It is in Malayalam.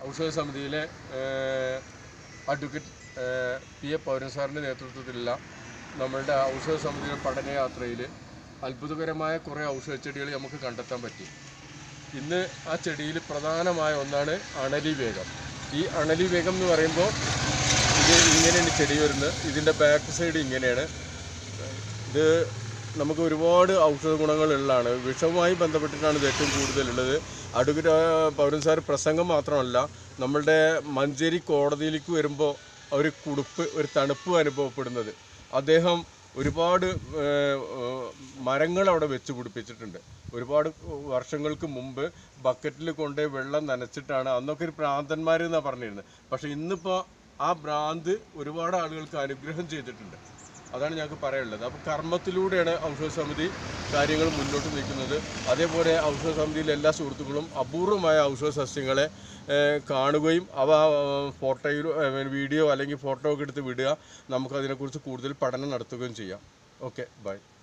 ഔഷധ സമിതിയിലെ ഏഹ്, അഡ്വക്കേറ്റ് ഏഹ്, പി എ പൗരൻ സാറിൻ്റെ നേതൃത്വത്തിലുള്ള നമ്മളുടെ ഔഷധ സമിതിയുടെ പഠനയാത്രയിൽ അത്ഭുതകരമായ കുറേ ഔഷധ ചെടികൾ നമുക്ക് കണ്ടെത്താൻ പറ്റി ഇന്ന് ആ ചെടിയിൽ പ്രധാനമായ ഒന്നാണ് അണലി വേഗം ഈ അണലി വേഗം എന്ന് പറയുമ്പോൾ ഇത് ഇങ്ങനെയാണ് ചെടി വരുന്നത് ഇതിൻ്റെ ബാക്ക് സൈഡ് ഇങ്ങനെയാണ് ഇത് നമുക്ക് ഒരുപാട് ഔഷധ ഗുണങ്ങളുള്ളതാണ് വിഷവുമായി ബന്ധപ്പെട്ടിട്ടാണ് ഇത് ഏറ്റവും കൂടുതലുള്ളത് അഡ്വക്കേറ്റ് ആ, പൗരൻ സാർ പ്രസംഗം മാത്രമല്ല നമ്മളുടെ മഞ്ചേരി കോടതിയിലേക്ക് വരുമ്പോൾ ഒരു കുടുപ്പ് ഒരു തണുപ്പ് അനുഭവപ്പെടുന്നത് അദ്ദേഹം ഒരുപാട് ഏഹ്, ഏഹ്, മരങ്ങൾ അവിടെ വെച്ച് പിടിപ്പിച്ചിട്ടുണ്ട് ഒരുപാട് വർഷങ്ങൾക്ക് മുമ്പ് ബക്കറ്റിൽ കൊണ്ടുപോയി വെള്ളം നനച്ചിട്ടാണ് അന്നൊക്കെ ഒരു ഭ്രാന്തന്മാർ എന്നാണ് പറഞ്ഞിരുന്നത് പക്ഷേ ഇന്നിപ്പോൾ ആ ഭ്രാന്ത് ഒരുപാട് ആളുകൾക്ക് അനുഗ്രഹം ചെയ്തിട്ടുണ്ട് അതാണ് ഞങ്ങൾക്ക് പറയാനുള്ളത് അപ്പോൾ കർമ്മത്തിലൂടെയാണ് ഔഷധ സമിതി കാര്യങ്ങൾ മുന്നോട്ട് നീക്കുന്നത് അതേപോലെ ഔഷധ സമിതിയിലെ എല്ലാ സുഹൃത്തുക്കളും അപൂർവമായ ഔഷധ സസ്യങ്ങളെ ഏഹ്, കാണുകയും അവ ഏഹ്, ഫോട്ടോയിലോ ഏഹ്, വീഡിയോ അല്ലെങ്കിൽ ഫോട്ടോ ഒക്കെ എടുത്ത് വിടുക നമുക്കതിനെക്കുറിച്ച് കൂടുതൽ പഠനം നടത്തുകയും ചെയ്യാം ഓക്കെ ബൈ